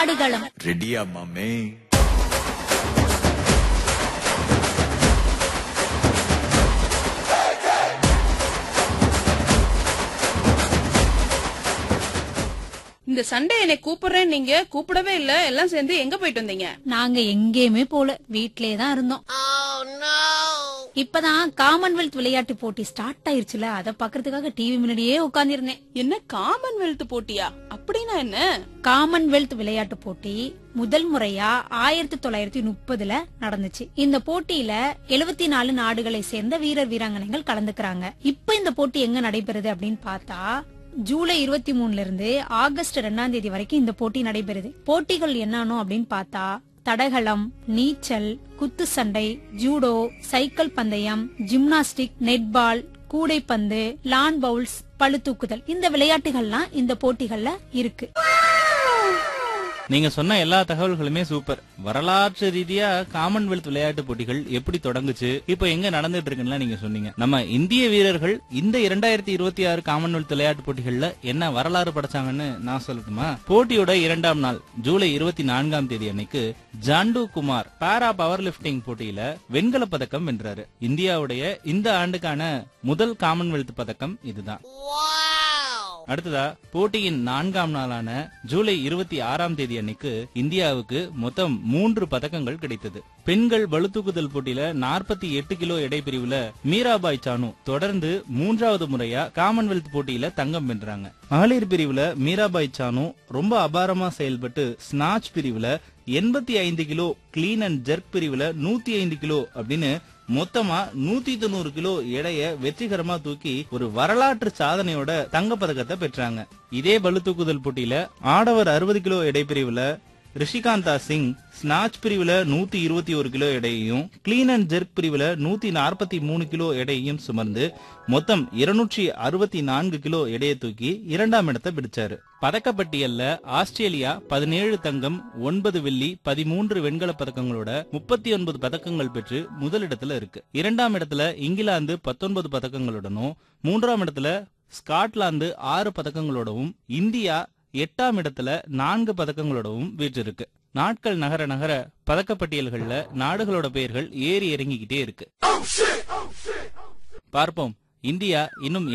ஆடுகளம் ரெடியா மாமே இந்த சண்டே என்னை கூப்பிடுறேன் நீங்க கூப்பிடவே இல்ல எல்லாம் சேர்ந்து எங்க போயிட்டு வந்தீங்க நாங்க எங்கேயுமே போல வீட்லயே தான் இருந்தோம் இப்பதான் காமன்வெல்த் விளையாட்டு போட்டி ஸ்டார்ட் ஆயிருச்சுல அத பாக்குறதுக்காக டிவி முன்னாடியே உட்கார்ந்திருந்தேன் என்ன காமன்வெல்த் போட்டியா அப்படின்னா என்ன காமன்வெல்த் விளையாட்டு போட்டி முதல் முறையா ஆயிரத்தி தொள்ளாயிரத்தி முப்பதுல நடந்துச்சு இந்த போட்டியில எழுபத்தி நாலு நாடுகளை சேர்ந்த வீரர் வீராங்கனைகள் கலந்துக்கிறாங்க இப்ப இந்த போட்டி எங்க நடைபெறுது அப்படின்னு பார்த்தா ஜூலை இருபத்தி மூணுல இருந்து ஆகஸ்ட் ரெண்டாம் தேதி வரைக்கும் இந்த போட்டி நடைபெறுது போட்டிகள் என்னன்னு அப்படின்னு பார்த்தா தடகளம் நீச்சல் குத்து சண்டை ஜூடோ சைக்கிள் பந்தயம் ஜிம்னாஸ்டிக் நெட்பால் கூடைப்பந்து லான் பவுல்ஸ் பளுதூக்குதல் இந்த விளையாட்டுகள்லாம் இந்த போட்டிகள்ல இருக்கு நீங்க சொன்ன எல்லா தகவல்களுமே சூப்பர் வரலாற்று ரீதியா காமன்வெல்த் விளையாட்டு போட்டிகள் எப்படி தொடங்குச்சு இப்போ எங்க நடந்துட்டு இருக்குன்னு நீங்க சொன்னீங்க நம்ம இந்திய வீரர்கள் இந்த இரண்டாயிரத்தி இருபத்தி ஆறு காமன்வெல்த் விளையாட்டு போட்டிகள்ல என்ன வரலாறு படைச்சாங்கன்னு நான் சொல்லட்டுமா போட்டியோட இரண்டாம் நாள் ஜூலை இருபத்தி நான்காம் தேதி அன்னைக்கு Jandu Kumar para power lifting போட்டியில வெண்கல பதக்கம் வென்றாரு இந்தியாவுடைய இந்த ஆண்டுக்கான முதல் காமன்வெல்த் பதக்கம் இதுதான் அடுத்ததா போட்டியின் நான்காம் நாளான ஜூலை இருபத்தி ஆறாம் தேதி அன்னைக்கு இந்தியாவுக்கு மொத்தம் மூன்று பதக்கங்கள் கிடைத்தது பெண்கள் பளுதூக்குதல் போட்டியில நாற்பத்தி எட்டு கிலோ எடை பிரிவுல மீராபாய் சானு தொடர்ந்து மூன்றாவது முறையா காமன்வெல்த் போட்டியில தங்கம் வென்றாங்க மகளிர் பிரிவுல மீராபாய் சானு ரொம்ப அபாரமா செயல்பட்டு ஸ்னாச் பிரிவுல எண்பத்தி ஐந்து கிலோ கிளீன் அண்ட் ஜெர்க் பிரிவுல நூத்தி ஐந்து கிலோ அப்படின்னு மொத்தமா நூத்தி தொண்ணூறு கிலோ எடைய வெற்றிகரமா தூக்கி ஒரு வரலாற்று சாதனையோட தங்க பதக்கத்தை பெற்றாங்க இதே பளுதூக்குதல் போட்டியில ஆடவர் அறுபது கிலோ எடை பிரிவுல ரிஷிகாந்தா சிங் ஸ்னாச் பிரிவுல நூத்தி இருபத்தி ஒரு கிலோ எடையையும் கிளீன் அண்ட் ஜெர்க் பிரிவுல நூத்தி நாற்பத்தி மூணு கிலோ எடையையும் சுமந்து மொத்தம் இருநூற்றி அறுபத்தி நான்கு கிலோ எடையை தூக்கி இரண்டாம் இடத்தை பிடிச்சாரு பதக்கப்பட்டியல்ல ஆஸ்திரேலியா பதினேழு தங்கம் ஒன்பது வெள்ளி பதிமூன்று வெண்கல பதக்கங்களோட முப்பத்தி ஒன்பது பதக்கங்கள் பெற்று முதலிடத்துல இருக்கு இரண்டாம் இடத்துல இங்கிலாந்து பத்தொன்பது பதக்கங்களுடனும் மூன்றாம் இடத்துல ஸ்காட்லாந்து ஆறு பதக்கங்களோடவும் இந்தியா எட்டாம் இடத்துல நான்கு பதக்கங்களோடவும் வீற்றிருக்கு நாட்கள் நகர நகர பதக்கப்பட்டியல்கள்ல நாடுகளோட பெயர்கள் ஏறி இறங்கிக்கிட்டே இருக்கு பார்ப்போம் இந்தியா இன்னும்